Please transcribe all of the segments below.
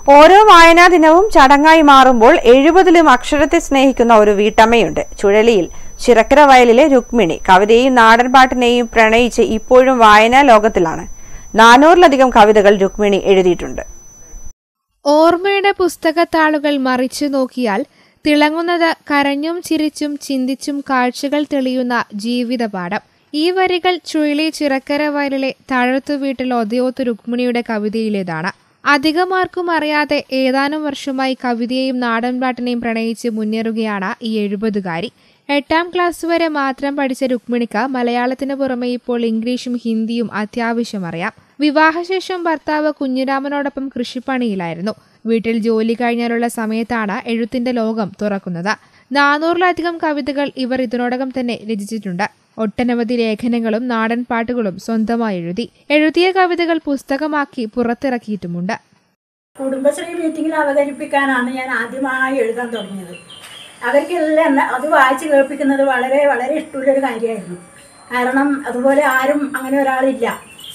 ഓരോ വായനാ ദിനവും ചടങ്ങായി മാറുമ്പോൾ എഴുപതിലും അക്ഷരത്തെ സ്നേഹിക്കുന്ന ഒരു വീട്ടമ്മയുണ്ട് ചുഴലിയിൽ ചിറക്കര വയലിലെ രുക്മിണി കവിതയും നാടൻപാട്ടിനെയും പ്രണയിച്ച് ഇപ്പോഴും വായനാ ലോകത്തിലാണ് നാനൂറിലധികം കവിതകൾ രുക്മിണി എഴുതിയിട്ടുണ്ട് ഓർമ്മയുടെ പുസ്തകത്താളുകൾ മറിച്ചു നോക്കിയാൽ തിളങ്ങുന്നത് കരഞ്ഞും ചിരിച്ചും ചിന്തിച്ചും കാഴ്ചകൾ തെളിയുന്ന ജീവിതപാഠം ഈ വരികൾ ചുഴലി ചിറക്കര വയലിലെ താഴത്തു വീട്ടിൽ ഒതയോത്ത് രുക്മിണിയുടെ കവിതയിലേതാണ് അധികമാർക്കും അറിയാതെ ഏതാനും വർഷമായി കവിതയെയും നാടൻപാട്ടിനെയും പ്രണയിച്ച് മുന്നേറുകയാണ് ഈ എഴുപതുകാരി എട്ടാം ക്ലാസ് വരെ മാത്രം പഠിച്ച രുക്മിണിക്ക് മലയാളത്തിന് പുറമെ ഇപ്പോൾ ഇംഗ്ലീഷും ഹിന്ദിയും അത്യാവശ്യം അറിയാം വിവാഹശേഷം ഭർത്താവ് കുഞ്ഞിരാമനോടൊപ്പം കൃഷിപ്പണിയിലായിരുന്നു വീട്ടിൽ ജോലി കഴിഞ്ഞാലുള്ള സമയത്താണ് എഴുത്തിന്റെ ലോകം തുറക്കുന്നത് നാനൂറിലധികം കവിതകൾ ഇവർ ഇതിനോടകം തന്നെ രചിച്ചിട്ടുണ്ട് ഒട്ടനവധി ലേഖനങ്ങളും നാടൻ പാട്ടുകളും സ്വന്തമായി എഴുതി എഴുതിയ കവിതകൾ പുസ്തകമാക്കി പുറത്തിറക്കിയിട്ടുമുണ്ട് കുടുംബശ്രീ മീറ്റിങ്ങിൽ അവതരിപ്പിക്കാനാണ് ഞാൻ ആദ്യമായി എഴുതാൻ തുടങ്ങിയത് അവർക്കെല്ലാം ന- അത് വായിച്ച് കേൾപ്പിക്കുന്നത് വളരെ വളരെ ഇഷ്ടമുള്ളൊരു കാര്യമായിരുന്നു കാരണം അതുപോലെ ആരും അങ്ങനെ ഒരാളില്ല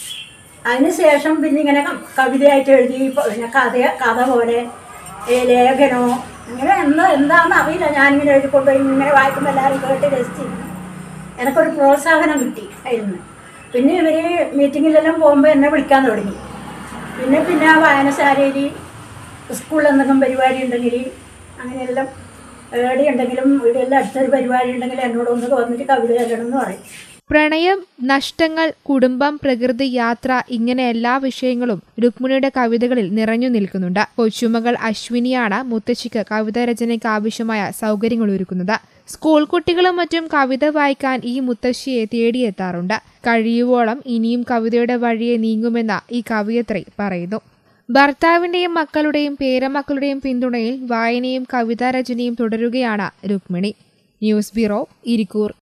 അതിനുശേഷം പിന്നെ ഇങ്ങനെ ക- കവിതയായിട്ട് എഴുതി ഇപ്പൊ പിന്നെ കഥ കഥ പോലെ ഏ, ലേഖനോ അങ്ങനെ എന്താ എന്താണെന്ന് അറിയില്ല ഞാനിങ്ങനെ എഴുതിക്കൊണ്ടുപോയി ഇങ്ങനെ വായിക്കുമ്പോൾ എല്ലാവരും കേട്ട് രസിച്ചിരുന്നു എനിക്കൊരു പ്രോത്സാഹനം കിട്ടി അതിൽ നിന്ന് പിന്നെ ഇവർ മീറ്റിങ്ങിലെല്ലാം പോകുമ്പോൾ എന്നെ വിളിക്കാൻ തുടങ്ങി പിന്നെ പിന്നെ ആ വായനശാലയിൽ സ്കൂളിൽ എന്തെങ്കിലും പരിപാടി ഉണ്ടെങ്കിൽ അങ്ങനെയെല്ലാം എവിടെ ഉണ്ടെങ്കിലും ഇവിടെയെല്ലാം അടുത്തൊരു പരിപാടി ഉണ്ടെങ്കിൽ എന്നോട് ഒന്ന് തോന്നിട്ട് കവിത എഴുതണം എന്ന് പറയും പ്രണയം നഷ്ടങ്ങൾ കുടുംബം പ്രകൃതി യാത്ര ഇങ്ങനെ എല്ലാ വിഷയങ്ങളും രുക്മിണിയുടെ കവിതകളിൽ നിറഞ്ഞു നിൽക്കുന്നുണ്ട് കൊച്ചുമകൾ അശ്വിനിയാണ് മുത്തശ്ശിക്ക് കവിതാ രചനയ്ക്ക് ആവശ്യമായ സൗകര്യങ്ങൾ ഒരുക്കുന്നത് സ്കൂൾ കുട്ടികളും മറ്റും കവിത വായിക്കാൻ ഈ മുത്തശ്ശിയെ തേടിയെത്താറുണ്ട് കഴിയുവോളം ഇനിയും കവിതയുടെ വഴിയെ നീങ്ങുമെന്ന് ഈ കവിയത്രി പറയുന്നു ഭർത്താവിന്റെയും മക്കളുടെയും പേരമക്കളുടെയും പിന്തുണയിൽ വായനയും കവിതാരചനയും തുടരുകയാണ് രുക്മിണി ന്യൂസ് ബ്യൂറോ ഇരിക്കൂർ